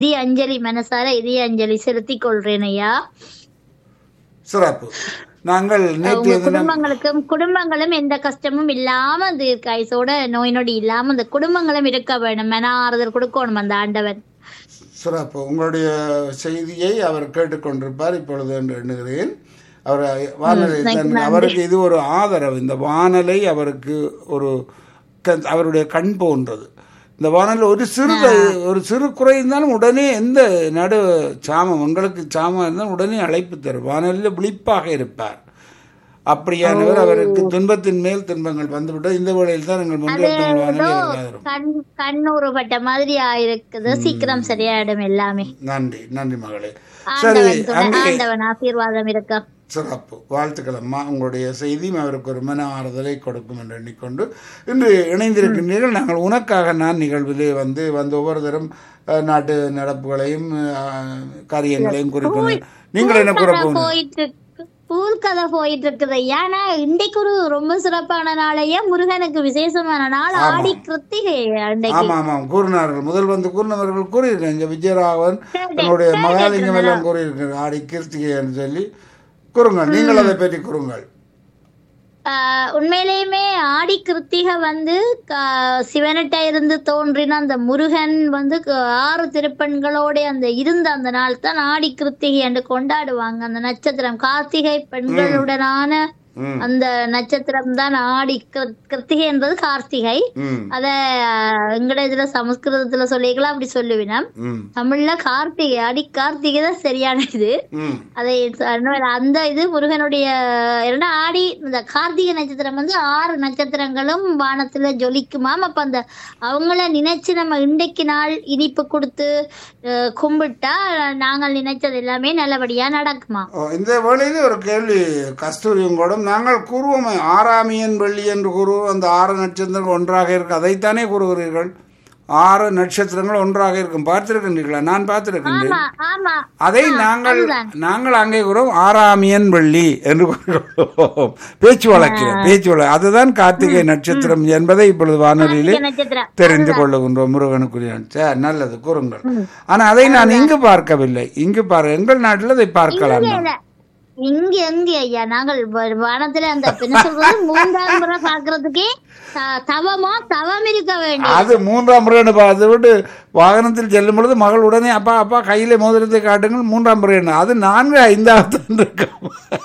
இதய அஞ்சலி மனசார இதய அஞ்சலி செலுத்திக் கொள்றேன் ஐயா சிறப்பு நாங்கள் உங்க நேற்றைய தினம் குடும்பங்களுக்கும் குடும்பங்களும் எந்த கஷ்டமும் இல்லாம அந்த கைசோட நோய் நொடி இல்லாம அந்த குடும்பங்களும் இருக்க வேணும் மன ஆறுதல் கொடுக்கணும் அந்த ஆண்டவன் சிறப்பு உங்களுடைய செய்தியை அவர் கேட்டுக்கொண்டிருப்பார் இப்பொழுது என்று எண்ணுகிறேன் அவர் வானொலி தன் அவருக்கு இது ஒரு ஆதரவு இந்த வானலை அவருக்கு ஒரு க- அவருடைய கண் போன்றது இந்த வானல் ஒரு சிறு ஒரு சிறு குறை இருந்தாலும் உடனே எந்த நடு சாமம் உங்களுக்கு சாமம் இருந்தாலும் உடனே அழைப்பு தரும் வானலில் விழிப்பாக இருப்பார் அப்படியானவர் அவருக்கு துன்பத்தின் மேல் துன்பங்கள் வந்துவிட்டது இந்த வேளையில் தான் எங்கள் முன்னேற்றம் வானொலி ஆதரவு கண் கண்ணூறுபட்ட மாதிரி ஆயிருக்குது சீக்கிரம் சரியாயிடும் எல்லாமே நன்றி நன்றி மகளே சரி ஆண்டவன் துணை அங்கே ஆண்டவன் ஆசீர்வாதம் இருக்க சிறப்பு வாழ்த்துக்கள் அம்மா உங்களுடைய செய்தியும் அவருக்கு ஒரு மன ஆறுதலை கொடுக்கும் என்று எண்ணிக்கொண்டு இன்று இணைந்திருக்கின்றீர்கள் நாங்கள் உனக்காக நான் நிகழ்விலே வந்து வந்து ஒவ்வொரு தரம் அஹ், நாட்டு நடப்புகளையும் அஹ், காரியங்களையும் குறிக்கணும் நீங்கள் என்ன கூற போகணும் போயிட்டு இருக்கு பூல் கதை போயிட்டு இருக்குது ஏன்னா இன்றைக்கு ஒரு ரொம்ப சிறப்பான நாளையே முருகனுக்கு விசேஷமான நாள் ஆடி கிருத்திகை அன்றைக்கு ஆமா ஆமாம் கூறினார்கள் முதல் வந்து கூறினவர்கள் கூறியிருக்கேன் இங்க விஜயராகவன் என்னுடைய மகாலிங்கம் எல்லாம் கூறியிருக்கிறார் ஆடி கிருத்திகை என்று சொல்லி கூறுங்கள் நீங்கள் அதை பற்றி கூறுங்கள் ஆஹ் உண்மையிலேயுமே ஆடி கிருத்திகை வந்து க- சிவனிட்ட இருந்து தோன்றின அந்த முருகன் வந்து க- ஆறு திருப்பெண்களோட அந்த இருந்த அந்த நாள் தான் ஆடி கிருத்திகை என்று கொண்டாடுவாங்க அந்த நட்சத்திரம் கார்த்திகை பெண்களுடனான ம் அந்த நட்சத்திரம் தான் ஆடி கிரு- கிருத்திகை என்பது கார்த்திகை ம் அத ஆஹ், எங்கட இதுல சமஸ்கிருதத்துல சொல்லிக்கலாம் அப்படி சொல்லுவினம் ம் தமிழ்ல கார்த்திகை ஆடி கார்த்திகை தான் சரியான இது ம் அதை சொன்ன- அந்த இது முருகனுடைய ஏன்னா ஆடி இந்த கார்த்திகை நட்சத்திரம் வந்து ஆறு நட்சத்திரங்களும் வானத்துல ஜொலிக்குமாம் அப்ப அந்த அவங்கள நினைச்சு நம்ம இன்றைக்கு நாள் இனிப்பு கொடுத்து அஹ், கும்பிட்டா நாங்கள் நினைச்சது எல்லாமே நல்லபடியா நடக்குமா ஓ, இந்த வேளையில் ஒரு கேள்வி கஸ்தூரி உங்களிடம் நாங்கள் கூறுவோமே ஆறாமியன் வெள்ளி என்று கூறுவோம் அந்த ஆறு நட்சத்திரங்கள் ஒன்றாக இருக்கு அதைத்தானே கூறுகிறீர்கள் ஆறு நட்சத்திரங்கள் ஒன்றாக இருக்கும் பார்த்திருக்கின்றீர்களா நான் பார்த்திருக்கின்றேன் ஆமா ஆமா அதை நாங்கள் நாங்கள் அங்கே கூறுவோம் ஆறாமியன் வெள்ளி என்று கூறுகிறோம் பேச்சு வழக்கில் பேச்சு வழக்கு அதுதான் கார்த்திகை நட்சத்திரம் என்பதை இப்பொழுது வானொலியிலே கார்த்திகை நட்சத்திரம் தெரிந்து கொள்ளுகின்றோம் முருகனுக்குரிய சரி, நல்லது கூறுங்கள் ஆனா அதை நான் இங்கு பார்க்கவில்லை இங்கு பாரு எங்கள் நாட்டில் அதை பார்க்கலாம் நாம். இல்ல. இங்க எங்க ஐயா நாங்கள் வ- வானத்துல அந்த என்ன சொல்றது மூன்றாம் முறை பாக்குறதுக்கே த- தவமா தவம் இருக்க வேண்டும் அது மூன்றாம் முறை பார்த்து விட்டு வாகனத்தில் செல்லும் பொழுது மகள் உடனே அப்பா அப்பா கையில மோதிரத்தை காட்டுங்கள் மூன்றாம் முறை அது நான்கு ஐந்தாவது இருக்கும்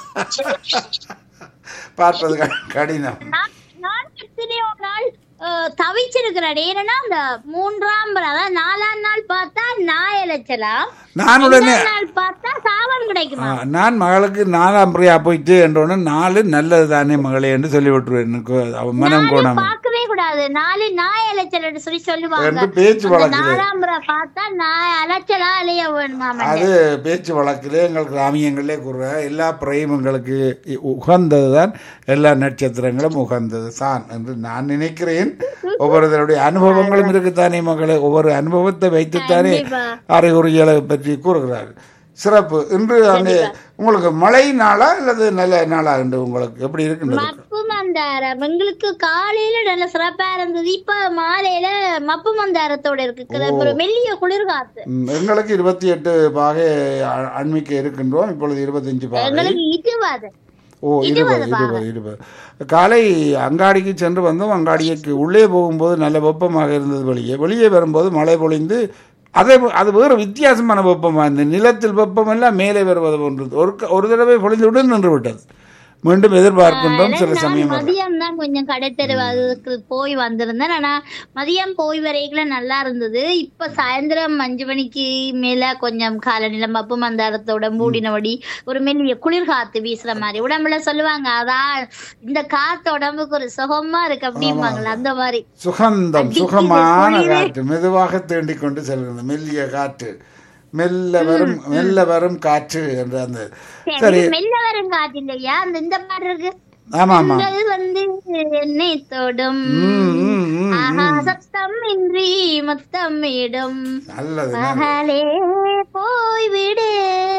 பார்ப்பது க- கடினம் நான் நான் எத்தனையோ நாள் அஹ், தவிச்சிருக்கிறேன் ஏன்னா அந்த மூன்றாம் முறை, அதாவது நாலாம் நாள் பார்த்தா நாய் இழைச்சலாம் நான் உடனே அஞ்சாம் நாள் பார்த்தா சாவம் கிடைக்குமா ஆ, நான் மகளுக்கு நாலாம் முறையா போயிட்டு என்றோன்னு நாலு நல்லது தானே மகளே என்று சொல்லி விட்டுருவேன் எனக்கு அவ மனம் கோணாம பார்க்கவே கூடாது நாலு நாய் இழைச்சல் சொல்லி சொல்லுவாங்க என்று பேச்சு அந்த வழக்கிலே நாலாம் முறை பார்த்தா நாய் அலைச்சலா அலைய வேணுமாம அது பேச்சு வழக்கிலே எங்கள் கிராமியங்களே கூறுற எல்லா பிறையும் எங்களுக்கு உகந்தது தான் எல்லா நட்சத்திரங்களும் உகந்தது தான் என்று நான் நினைக்கிறேன் ஒவ்வொருத்தருடைய அனுபவங்களும் இருக்குத்தானே மகளே ஒவ்வொரு அனுபவத்தை வைத்துத்தானே கண்டிப்பா. அறிகுறிகளை பற்றி கூறுகிறார்கள் சிறப்பு இன்று அங்கே உங்களுக்கு மழை நாளா அல்லது நல்ல நாளா என்று உங்களுக்கு எப்படி இருக்கின்றது மப்பு மந்தாரம் எங்களுக்கு காலையில நல்ல சிறப்பா இருந்தது இப்ப மாலையில மப்பு மந்தாரத்தோட இருக்கு ஒரு மெல்லிய குளிர்காத்து ம், எங்களுக்கு இருபத்தி எட்டு பாகை அ- அண்மிக்க இருக்கின்றோம் இப்பொழுது இருபத்தஞ்சு பாகை எங்களுக்கு இதுவாது ஓ இருபது இருபது இருபது காலை அங்காடிக்கு சென்று வந்தோம் அங்காடிக்கு உள்ளே போகும்போது நல்ல வெப்பமாக இருந்தது வெளியே வெளியே வரும்போது மழை பொழிந்து அதை அது வேறு வித்தியாசமான வெப்பமாக இருந்தது நிலத்தில் வெப்பம் எல்லாம் மேலே வருவது போன்றது ஒரு க- ஒரு தடவை பொழிந்துவிட்டு நின்று விட்டது மீண்டும் எதிர்பார்க்கின்றோம் சில நான் சமயம் மதியம் தான் கொஞ்சம் கடை தெருவாதுக்கு போய் வந்திருந்தேன் ஆனா மதியம் போய் வரைக்குள்ள நல்லா இருந்தது இப்ப சாயந்தரம் அஞ்சு மணிக்கு மேல கொஞ்சம் காலநிலை மப்பு மந்தாரத்தோட மூடினபடி ஒரு மெல்லிய குளிர் காத்து வீசுற மாதிரி உடம்புல சொல்லுவாங்க அதான் இந்த காத்து உடம்புக்கு ஒரு சுகமா இருக்கு அப்படிம்பாங்களா அந்த மாதிரி சுகந்தம் சுகமான காற்று மெதுவாக தீண்டிக் கொண்டு செல்கிறது மெல்லிய காற்று மெல்ல வரும் மெல்ல வரும் காற்று என்ற அந்த சரி இது மெல்ல வரும் காத்து இல்லையா அந்த இந்த மாதிரி இருக்கு ஆமா ஆமா உங்கள் வந்து என்னை தொடும் ம், ம், ம், ஆஹா சத்தம் இன்றி முத்தமிடும் நல்லது பகலே போய்விடு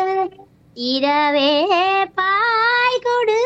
இரவே பாய் கொடு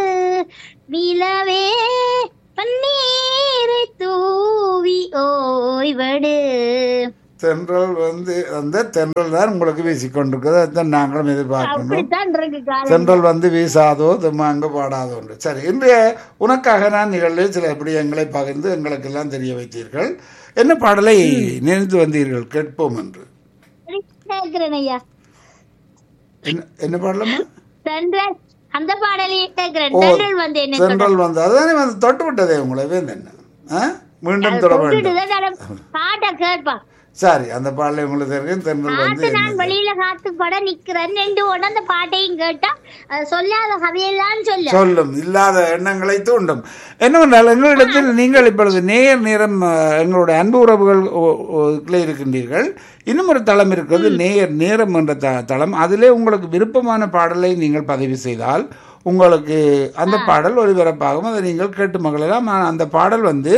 நிலவே பன்னீரை தூவி ஓய்வடு தென்றல் வந்து அந்த தென்றல் தான் உங்களுக்கு வீசிக்கொண்டிருக்கிறது அதுதான் நாங்களும் எதிர்பார்க்கணும் அப்படித்தான் இருக்கு காலம் தென்றல் வந்து வீசாதோ தும்மாங்க பாடாதோ என்று சரி இன்றைய உனக்காக நான் நிகழ்வில் சில விடயங்களை பகிர்ந்து எங்களுக்கெல்லாம் தெரிய வைத்தீர்கள் என்ன பாடலை நினைத்து வந்தீர்கள் கேட்போம் என்று கேக்குறேன் ஐயா என்ன என்ன பாடலம்மா தென்றல் அந்த பாடலையே கேக்குறேன் ஓ, தென்றல் வந்து என்ன தென்றல் வந்து அதுதானே வந்து தொட்டு விட்டதே உங்களை வேந்தன் ஆ மீண்டும் தொட வேண்டும் பாட்ட கேட்பா சரி அந்த பாடலை உங்களுக்கு தெரியும் தென்றல் வந்து பாட்டு நான் என்னது? வெளியில காத்து பட நிக்கிறேன் ரெண்டு உடனே அந்த பாட்டையும் கேட்டா அது சொல்லாத கதையெல்லாம் சொல்ல சொல்லும் இல்லாத எண்ணங்களை தூண்டும் என்னவென்றால் எங்களிடத்தில் நீங்கள் இப்பொழுது நேர் நேரம் அஹ், எங்களுடைய அன்பு உறவுகள் ஒ- ஒ- க்குள்ளே இருக்கின்றீர்கள் இன்னும் ஒரு தளம் இருக்கிறது நேர் நேரம் என்ற த தளம் அதிலே உங்களுக்கு விருப்பமான பாடலை நீங்கள் பதிவு செய்தால் உங்களுக்கு அந்த பாடல் ஒளிபரப்பாகும் அதை நீங்கள் கேட்டு மகிழலாம் ஆனால் அந்த பாடல் வந்து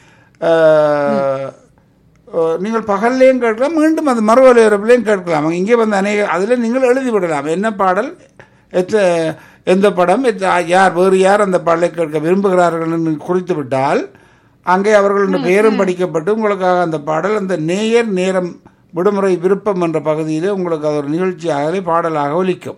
அஹ், அஹ், நீங்கள் பகல்லையும் கேட்கலாம் மீண்டும் அது மறு ஒலிபரப்புலையும் கேட்கலாம் இங்கே வந்து அநேக அதில் நீங்கள் எழுதி விடலாம் என்ன பாடல் எத்த எந்த படம் எத்த- யார் வேறு யார் அந்த பாடலை கேட்க விரும்புகிறார்கள் என்று குறித்து விட்டால் அங்கே அவர்களுடைய பெயரும் படிக்கப்பட்டு உங்களுக்காக அந்த பாடல் அந்த நேயர் நேரம் விடுமுறை விருப்பம் என்ற பகுதியிலே உங்களுக்கு அது ஒரு நிகழ்ச்சியாகவே பாடலாக ஒலிக்கும்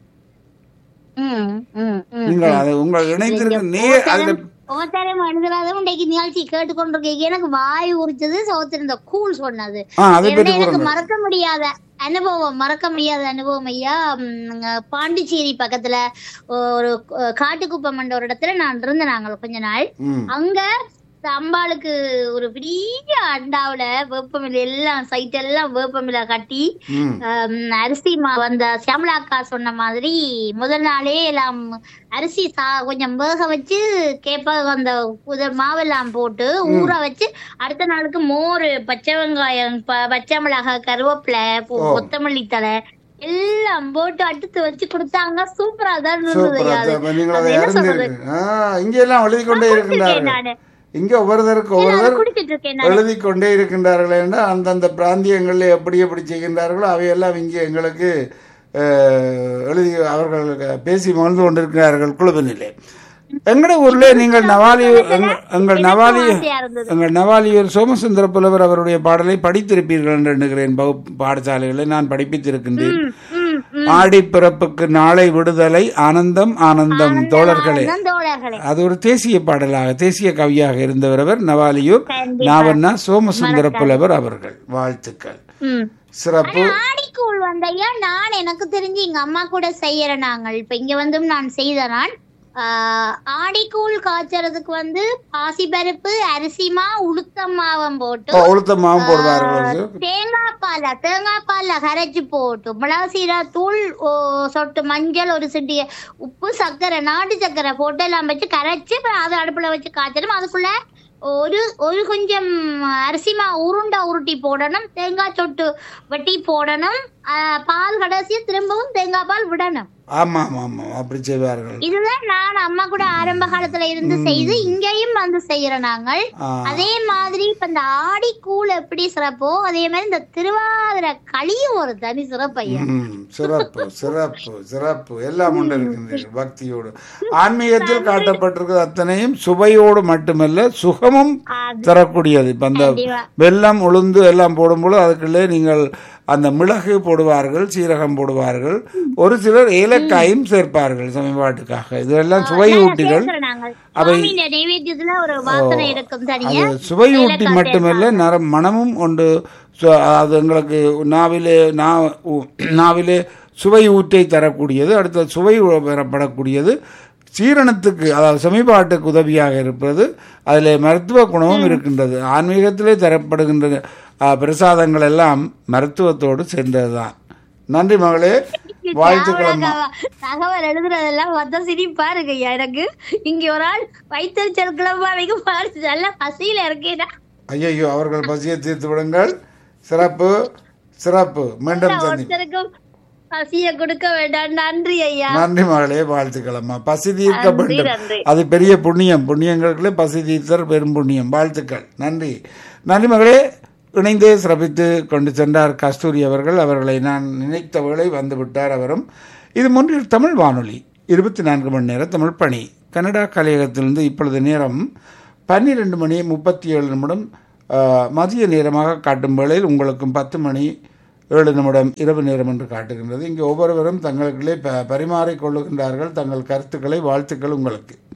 ம், ம், ம். நீங்கள் அதை உங்கள் இணைந்திருக்க நேர் அதில் ஓத்தரம் அனுதுராதும் இன்னைக்கு நிகழ்ச்சி கேட்டுக்கொண்டிருக்கீங்க எனக்கு வாய் உரிச்சது சோத்திருந்த கூல் சொன்னது ஆ அதை ஏன்னா பற்றி எனக்கு கூறுங்கள் மறக்க முடியாத அனுபவம் மறக்க முடியாத அனுபவம் ஐயா ம், பாண்டிச்சேரி பக்கத்துல ஒரு அஹ், காட்டுக்குப்பம் என்ற ஒரு இடத்துல நான் இருந்தேன் நாங்கள் கொஞ்ச நாள் ம் அங்க இந்த அம்பாளுக்கு ஒரு பெரிய அண்டாவுல வேப்பமில்ல எல்லாம் சைட் எல்லாம் வேப்பமில்ல கட்டி ம் ஹம், அரிசி மா வந்த சியாமலாக்கா சொன்ன மாதிரி முதல் நாளே எல்லாம் அரிசி சா கொஞ்சம் வேக வச்சு கேப்ப அந்த புத மாவெல்லாம் போட்டு ஊற வச்சு அடுத்த நாளுக்கு மோர் பச்சை வெங்காயம் ப- பச்சை மிளகாய் கருவேப்பிலை கொ- ஓ. கொத்தமல்லி தழை எல்லாம் போட்டு அடுத்து வச்சு கொடுத்தாங்க சூப்பரா தான் இருந்தது சூப்பரா அது. அப்ப நீங்கள் அது அதை என்ன சொல்றது அறிந்திருக்கு ஆ இங்கே எல்லாம் எழுதி கொண்டே குடிச்சிருக்கேன் இருக்கின்றார்கள் நானு இங்கே ஒவ்வொருத்தருக்கு இல்ல, அது ஒவ்வொருத்தர் குடிச்சிட்டு இருக்கேன் நானு எழுதி கொண்டே இருக்கின்றார்கள் என்றால் அந்தந்த பிராந்தியங்களில் எப்படி எப்படி செய்கின்றார்களோ அவையெல்லாம் இங்கே எங்களுக்கு அஹ், எழுதி அவர்கள் பேசி மகிழ்ந்து கொண்டிருக்கிறார்கள் குழுவினிலே எங்கட ஊர்ல நீங்கள் நவாலியூர் எங்க- எங்கள் நவாலி ஆசையா இருந்தது எங்கள் நவாலியூர் சோமசுந்தர புலவர் அவருடைய பாடலை படித்திருப்பீர்கள் என்று எண்ணுகிறேன் வகுப்பு பாடசாலைகளை நான் படிப்பித்திருக்கின்றேன் ம், ம், ம். ஆடி பிறப்புக்கு நாளை விடுதலை ஆனந்தம் ஆனந்தம் தோழர்களே ஆனந்தம் தோழர்களே அது ஒரு தேசிய பாடலாக தேசிய கவியாக இருந்தவர் அவர் நவாலியூர் கண்டிப்பா. நாவண்ணா சோமசுந்தர புலவர் அவர்கள் வாழ்த்துக்கள் ம் சிறப்பு ஆடிக்கூழ் வந்தையா நான் எனக்கு தெரிஞ்சு எங்க அம்மா கூட செய்யற நாங்கள் இப்ப இங்க வந்தும் நான் செய்த நான் ஆஹ், ஆடிக்கூழ் காய்ச்சறதுக்கு வந்து பாசிப்பருப்பு அரிசிமா உளுத்தம் மாவம் போட்டு ஓ, உளுத்த மாவும் போடுவார்கள் தேங்காய் பால தேங்காய் பால்ல கரைச்சு போட்டு மிளகு சீரா தூள் ஓ, சொட்டு மஞ்சள் ஒரு சிட்டிய உப்பு சர்க்கரை நாட்டு சர்க்கரை போட்டு எல்லாம் வச்சு கரைச்சு அப்புறம் அதை அடுப்புல வச்சு காய்ச்சணும் அதுக்குள்ள ஒரு ஒரு கொஞ்சம் அரிசி மா உருண்டை உருட்டி போடணும் தேங்காய் சொட்டு வெட்டி போடணும் ஆஹ், பால் கடைசியா திரும்பவும் தேங்காய் பால் விடணும் ஆமா ஆமா ஆமா அப்படி செய்வார்கள் இதுதான் நான் அம்மா கூட ஆரம்ப காலத்துல இருந்து செய்து இங்கேயும் வந்து செய்யறோம் நாங்கள் ஆ, அதே மாதிரி இப்ப இந்த ஆடி கூழ் எப்படி சிறப்போ அதே மாதிரி இந்த திருவாதிரை களியும் ஒரு தனி சிறப்பு ஐயா ம், சிறப்பு சிறப்பு சிறப்பு எல்லாம் உண்டு இருக்கின்றீர்கள் பக்தியோடு ஆன்மீகத்தில் காட்டப்பட்டிருக்கிறது அத்தனையும் சுவையோடு மட்டுமல்ல சுகமும் அது தரக்கூடியது இப்ப அந்த கண்டிப்பா. வெல்லம் உளுந்து எல்லாம் போடும்போது அதுக்குள்ளே நீங்கள் அந்த மிளகு போடுவார்கள் சீரகம் போடுவார்கள் ஒரு சிலர் ஏலக்காயும் சேர்ப்பார்கள் சமன்பாட்டுக்காக இதெல்லாம் சுவை ஊட்டிகள் சேர்க்கிறோம் நாங்கள் சுவாமியின் நைவேத்தியத்துல ஒரு வாசனை இருக்கும் தனியா அது சுவையூட்டி மட்டுமல்ல நர மனமும் உண்டு சு- அது எங்களுக்கு நாவிலே நா உ- நாவிலே சுவை ஊற்றை தரக்கூடியது அடுத்த சுவை பெறப்படக்கூடியது சீரணத்துக்கு அதாவது செமிபாட்டுக்கு உதவியாக இருப்பது அதில் மருத்துவ குணமும் இருக்கின்றது ஆன்மீகத்திலே தரப்படுகின்ற ஆ, பிரசாதங்கள் எல்லாம் மருத்துவத்தோடு சேர்ந்ததுதான் நன்றி மகளே வாழ்த்துக்கள் அம்மா. தகவல் எழுதுறதெல்லாம் பார்த்தா சிரிப்பா இருக்கு ஐயா எனக்கு இங்க ஒரு ஆள் வயிற்றுச்சல் கிளம்பா வரைக்கும் பாரு நல்ல பசியில இருக்கேனா ஐயையோ அவர்கள் பசியை தீர்த்து விடுங்கள் சிறப்பு சிறப்பு மீண்டும் சந்தி ஒருத்தருக்கும் பசிய கொடுக்க வேண்டாம் நன்றி ஐயா நன்றி மகளே வாழ்த்துக்கள் அம்மா பசி தீர்க்க நன்றி வேண்டும் நன்றி அது பெரிய புண்ணியம் புண்ணியங்களுக்குள்ளே பசி தீர்த்தல் பெரும் புண்ணியம் வாழ்த்துக்கள் நன்றி நன்றி மகளே இணைந்தே சிறப்பித்து கொண்டு சென்றார் கஸ்தூரி அவர்கள் அவர்களை நான் நினைத்த வேளை வந்து விட்டார் அவரும் இது முன்னில் தமிழ் வானொலி இருபத்தி நான்கு மணி நேரம் தமிழ் பணி கனடா கலையகத்திலிருந்து இப்பொழுது நேரம் பன்னிரெண்டு மணி முப்பத்தி ஏழு நிமிடம் அஹ், மதிய நேரமாக காட்டும் வேளையில் உங்களுக்கும் பத்து மணி ஏழு நிமிடம் இரவு நேரம் என்று காட்டுகின்றது இங்கே ஒவ்வொருவரும் தங்களுக்குள்ளே ப பரிமாறிக் கொள்ளுகின்றார்கள் தங்கள் கருத்துக்களை வாழ்த்துக்கள் உங்களுக்கு